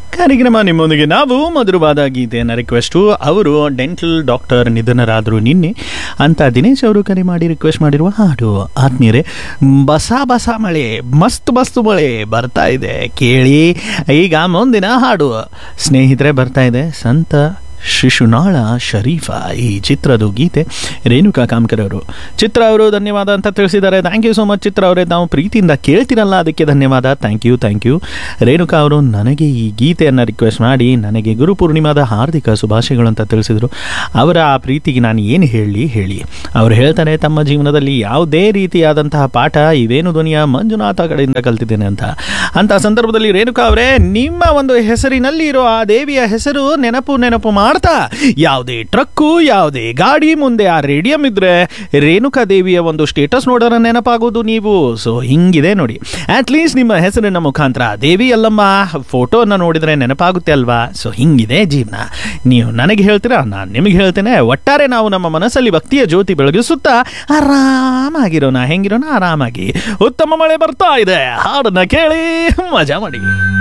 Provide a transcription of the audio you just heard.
ಕಾರ್ಯಕ್ರಮ ನಿಮ್ಮೊಂದಿಗೆ ನಾವು ಮಧುರವಾದ ಗೀತೆಯನ್ನು ರಿಕ್ವೆಸ್ಟು ಅವರು ಡೆಂಟಲ್ ಡಾಕ್ಟರ್ ನಿಧನರಾದರು ನಿನ್ನೆ ಅಂತ ದಿನೇಶ್ ಅವರು ಕರೆ ಮಾಡಿ ರಿಕ್ವೆಸ್ಟ್ ಮಾಡಿರುವ ಹಾಡು ಆತ್ಮೀಯರೇ ಬಸ ಬಸ ಮಳೆ ಮಸ್ತ್ ಮಸ್ತ್ ಮಳೆ ಬರ್ತಾ ಇದೆ ಕೇಳಿ ಈಗ ಮುಂದಿನ ಹಾಡು ಸ್ನೇಹಿತರೆ ಬರ್ತಾ ಇದೆ ಸಂತ ಶಿಶುನಾಳ ಶರೀಫಾ ಈ ಚಿತ್ರದ ಗೀತೆ ರೇಣುಕಾ ಕಾಮ್ಕರ್ ಅವರು ಚಿತ್ರ ಅವರು ಧನ್ಯವಾದ ಅಂತ ತಿಳಿಸಿದ್ದಾರೆ thank you so much Chitra ಅವರೇ ನಾವು ಪ್ರೀತಿಯಿಂದ ಕೇಳ್ತೀರಲ್ಲ ಅದಕ್ಕೆ ಧನ್ಯವಾದ thank you thank you Renuka ಅವರು ನನಗೆ ಈ ಗೀತೆಯನ್ನು ರಿಕ್ವೆಸ್ಟ್ ಮಾಡಿ ನನಗೆ ಗುರು ಪೂರ್ಣಿಮಾದ ಹಾರ್ದಿಕ ಶುಭಾಶಯಗಳು ಅಂತ ತಿಳಿಸಿದರು ಅವರ ಆ ಪ್ರೀತಿಗೆ ನಾನು ಏನು ಹೇಳಿ ಹೇಳಿ ಅವರು ಹೇಳ್ತಾರೆ ತಮ್ಮ ಜೀವನದಲ್ಲಿ ಯಾವುದೇ ರೀತಿಯಾದಂತಹ ಪಾಠ ಇವೇನು ಧ್ವನಿಯ ಮಂಜುನಾಥ ಕಡೆಯಿಂದ ಕಲ್ತಿದ್ದೇನೆ ಅಂತ ಅಂತ ಸಂದರ್ಭದಲ್ಲಿ ರೇಣುಕಾ ಅವರೇ ನಿಮ್ಮ ಒಂದು ಹೆಸರಿನಲ್ಲಿ ಇರೋ ಆ ದೇವಿಯ ಹೆಸರು ನೆನಪು ನೆನಪು ಮಾಡ್ತಾ ಯಾವುದೇ ಟ್ರಕ್ಕು ಯಾವುದೇ ಗಾಡಿ ಮುಂದೆ ಆ ರೇಡಿಯಂ ಇದ್ರೆ ರೇಣುಕಾ ದೇವಿಯ ಒಂದು ಸ್ಟೇಟಸ್ ನೋಡೋಣ ನೆನಪಾಗೋದು ನೀವು ಸೊ ಹಿಂಗಿದೆ ನೋಡಿ ಅಟ್ ಲೀಸ್ಟ್ ನಿಮ್ಮ ಹೆಸರಿನ ಮುಖಾಂತರ ದೇವಿ ಅಲ್ಲಮ್ಮ ಫೋಟೋನ ನೋಡಿದ್ರೆ ನೆನಪಾಗುತ್ತೆ ಅಲ್ವಾ ಸೊ ಹಿಂಗಿದೆ ಜೀವನ ನೀವು ನನಗೆ ಹೇಳ್ತೀರಾ ನಾನು ನಿಮಗೆ ಹೇಳ್ತೇನೆ ಒಟ್ಟಾರೆ ನಾವು ನಮ್ಮ ಮನಸ್ಸಲ್ಲಿ ಭಕ್ತಿಯ ಜ್ಯೋತಿ ಬೆಳಗಿಸುತ್ತಾ ಆರಾಮಾಗಿರೋಣ ಹೆಂಗಿರೋಣ ಆರಾಮಾಗಿ ಉತ್ತಮ ಮಳೆ ಬರ್ತಾ ಇದೆ ಹಾಡನ್ನ ಕೇಳಿ ಮಜಾ ಮಾಡಿ